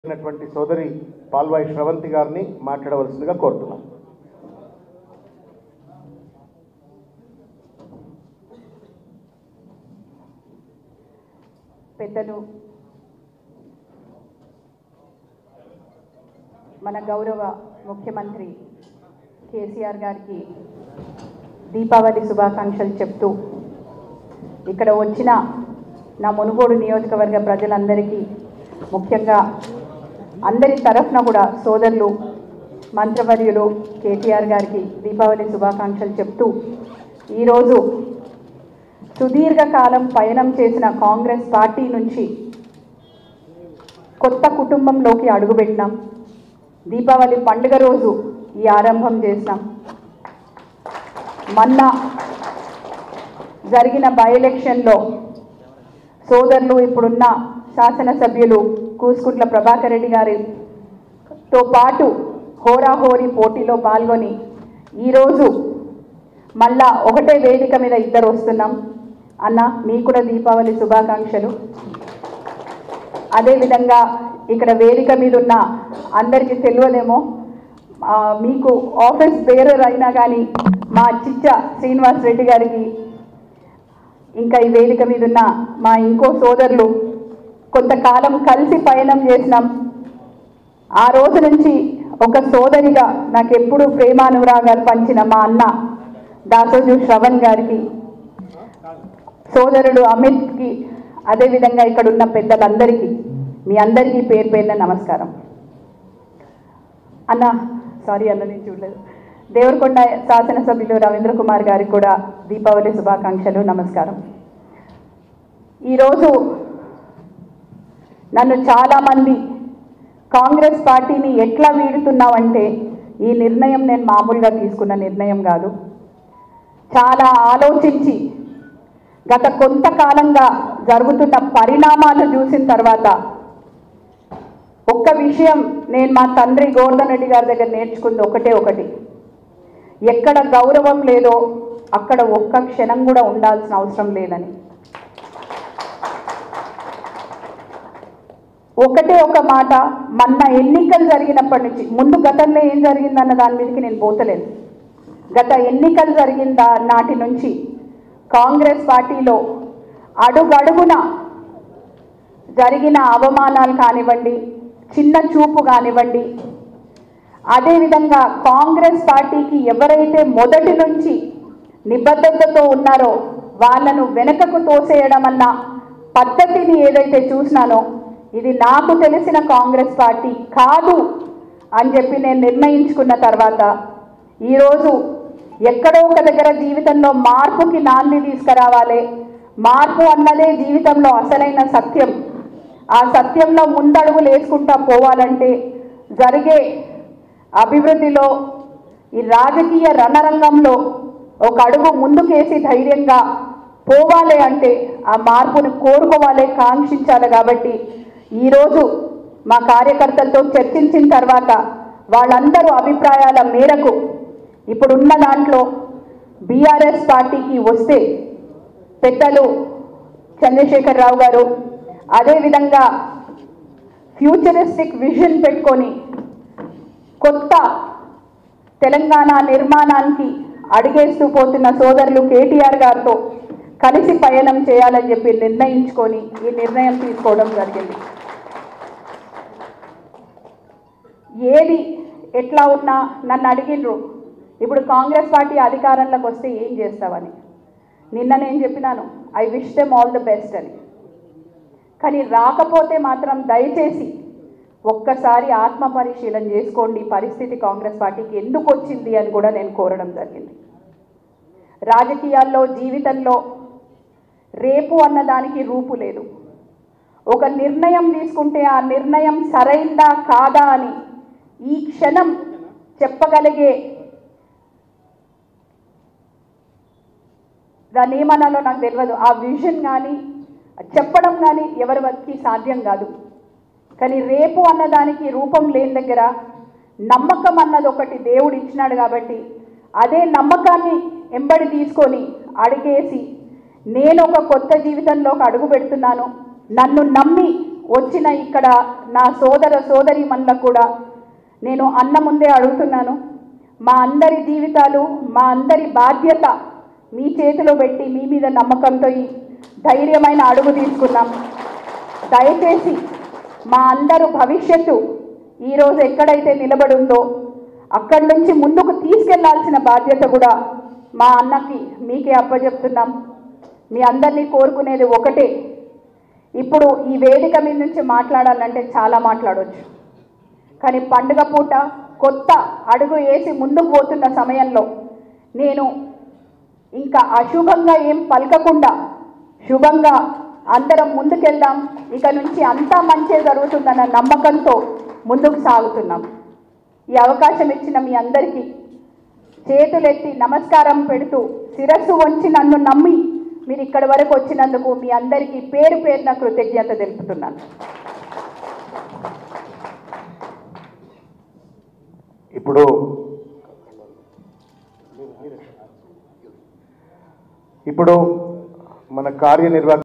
అయినటువంటి సోదరి పాల్వాయి శ్రవంతి గారిని మాట్లాడవలసిందిగా కోరుతున్నాం పెద్దలు మన గౌరవ ముఖ్యమంత్రి కేసీఆర్ గారికి దీపావళి శుభాకాంక్షలు చెప్తూ ఇక్కడ వచ్చిన నా మునుగోడు నియోజకవర్గ ప్రజలందరికీ ముఖ్యంగా అందరి తరఫున కూడా సోదరులు మంత్రవర్యులు కేటీఆర్ గారికి దీపావళి శుభాకాంక్షలు చెప్తూ ఈరోజు సుదీర్ఘకాలం పయనం చేసిన కాంగ్రెస్ పార్టీ నుంచి కొత్త కుటుంబంలోకి అడుగుపెట్టినాం దీపావళి పండుగ రోజు ఈ ఆరంభం చేసినాం మొన్న జరిగిన బై ఎలక్షన్లో సోదరులు ఇప్పుడున్న శాసనసభ్యులు కూసుకుంట్ల ప్రభాకర్ రెడ్డి గారితో పాటు హోరాహోరీ పోటీలో పాల్గొని ఈరోజు మళ్ళా ఒకటే వేదిక మీద ఇద్దరు వస్తున్నాం అన్న మీకు కూడా దీపావళి శుభాకాంక్షలు అదేవిధంగా ఇక్కడ వేదిక మీద ఉన్న అందరికీ తెలియదేమో ఆ, మీకు ఆఫీస్ బేరర్ అయినా కానీ మా చిచ్చ శ్రీనివాస్ రెడ్డి గారికి ఇంకా ఈ వేదిక మీద ఉన్న మా ఇంకో సోదరులు కొంతకాలం కలిసి పయనం చేసినాం ఆ రోజు నుంచి ఒక సోదరిగా నాకు ఎప్పుడు ప్రేమానురాగాలు పంచిన మా అన్న దాసోజు శ్రవణ్ గారికి సోదరుడు అమిత్కి అదేవిధంగా ఇక్కడ ఉన్న పెద్దలందరికీ మీ అందరికీ పేరు పేరున నమస్కారం అన్న సారీ అన్న నేను చూడలేదు దేవరకొండ శాసనసభ్యులు రవీంద్ర కుమార్ గారికి కూడా దీపావళి శుభాకాంక్షలు నమస్కారం ఈరోజు నన్ను చాలామంది కాంగ్రెస్ పార్టీని ఎట్లా వీడుతున్నావంటే ఈ నిర్ణయం నేను మామూలుగా తీసుకున్న నిర్ణయం కాదు చాలా ఆలోచించి గత కొంతకాలంగా జరుగుతున్న పరిణామాలు చూసిన తర్వాత ఒక్క విషయం నేను మా తండ్రి గోవర్ధన్ రెడ్డి గారి దగ్గర నేర్చుకుంది ఒకటే ఒకటి ఎక్కడ గౌరవం లేదో అక్కడ ఒక్క క్షణం కూడా ఉండాల్సిన అవసరం లేదని ఒకటే ఒక మాట మొన్న ఎన్నికలు జరిగినప్పటి నుంచి ముందు గతంలో ఏం జరిగిందన్న దాని మీదకి నేను పోతలేదు గత ఎన్నికలు జరిగిన దా- నాటి నుంచి కాంగ్రెస్ పార్టీలో అడుగడుగున జరిగిన అవమానాలు కానివ్వండి చిన్న చూపు కానివ్వండి అదేవిధంగా కాంగ్రెస్ పార్టీకి ఎవరైతే మొదటి నుంచి నిబద్ధతతో ఉన్నారో వాళ్ళను వెనకకు తోసేయడం అన్న పద్ధతిని ఏదైతే చూసినానో ఇది నాకు తెలిసిన కాంగ్రెస్ పార్టీ కాదు అని చెప్పి నేను నిర్ణయించుకున్న తర్వాత ఈరోజు ఎక్కడో ఒక దగ్గర జీవితంలో మార్పుకి నాంది తీసుకురావాలి మార్పు అన్నదే జీవితంలో అసలైన సత్యం ఆ సత్యంలో ముందడుగులు వేసుకుంటా పోవాలంటే జరిగే అభివృద్ధిలో ఈ రాజకీయ రణరంగంలో ఒక అడుగు ముందుకేసి ధైర్యంగా పోవాలి అంటే ఆ మార్పును కోరుకోవాలి కాంక్షించాలి కాబట్టి ఈరోజు మా కార్యకర్తలతో చర్చించిన తర్వాత వాళ్ళందరూ అభిప్రాయాల మేరకు ఇప్పుడున్న దాంట్లో బీఆర్ఎస్ పార్టీకి వస్తే పెద్దలు చంద్రశేఖర్ రావు గారు అదేవిధంగా ఫ్యూచరిస్టిక్ విజన్ పెట్టుకొని కొత్త తెలంగాణ నిర్మాణానికి అడిగేస్తూ పోతున్న సోదరులు కేటీఆర్ గారితో కలిసి పయనం చేయాలని చెప్పి నిర్ణయించుకొని ఈ నిర్ణయం తీసుకోవడం జరిగింది ఏది ఎట్లా ఉన్నా నన్ను అడిగిండ్రు ఇప్పుడు కాంగ్రెస్ పార్టీ అధికారంలోకి వస్తే ఏం చేస్తావని నిన్న నేను చెప్పినాను I wish them all the best అని కానీ రాకపోతే మాత్రం దయచేసి ఒక్కసారి ఆత్మ పరిశీలన చేసుకోండి ఈ పరిస్థితి కాంగ్రెస్ పార్టీకి ఎందుకు వచ్చింది అని కూడా నేను కోరడం జరిగింది రాజకీయాల్లో జీవితంలో రేపు అన్నదానికి రూపు లేదు ఒక నిర్ణయం తీసుకుంటే ఆ నిర్ణయం సరైందా కాదా అని ఈ క్షణం చెప్పగలిగే దాన్ని ఏమనాలో నాకు తెలియదు ఆ విజన్ కానీ చెప్పడం కానీ ఎవరి వరకు సాధ్యం కాదు కానీ రేపు అన్నదానికి రూపం లేని దగ్గర నమ్మకం అన్నది ఒకటి దేవుడు ఇచ్చినాడు కాబట్టి అదే నమ్మకాన్ని ఎంబడి తీసుకొని అడిగేసి నేను ఒక కొత్త జీవితంలోకి అడుగు పెడుతున్నాను నన్ను నమ్మి వచ్చిన ఇక్కడ నా సోదర సోదరి కూడా నేను అన్న ముందే అడుగుతున్నాను మా అందరి జీవితాలు మా అందరి బాధ్యత మీ చేతిలో పెట్టి మీ మీద నమ్మకంతో ఈ ధైర్యమైన అడుగు తీసుకున్నాం దయచేసి మా అందరు భవిష్యత్తు ఈరోజు ఎక్కడైతే నిలబడి ఉందో అక్కడి నుంచి ముందుకు తీసుకెళ్లాల్సిన బాధ్యత కూడా మా అన్నకి మీకే అప్పచెప్తున్నాం మీ అందరినీ కోరుకునేది ఒకటే ఇప్పుడు ఈ వేదిక మీద నుంచి మాట్లాడాలంటే చాలా మాట్లాడవచ్చు కానీ పండుగ పూట కొత్త అడుగు వేసి ముందుకు పోతున్న సమయంలో నేను ఇంకా అశుభంగా ఏం పలకకుండా శుభంగా అందరం ముందుకెళ్దాం ఇక నుంచి అంతా మంచే జరుగుతుందన్న నమ్మకంతో ముందుకు సాగుతున్నాం ఈ అవకాశం ఇచ్చిన మీ అందరికీ చేతులెత్తి నమస్కారం పెడుతూ శిరస్సు వంచి నన్ను నమ్మి మీరు ఇక్కడి వరకు వచ్చినందుకు మీ అందరికీ పేరు పేరున కృతజ్ఞత తెలుపుతున్నాను ఇప్పుడు ఇప్పుడు మన కార్యనిర్వాహక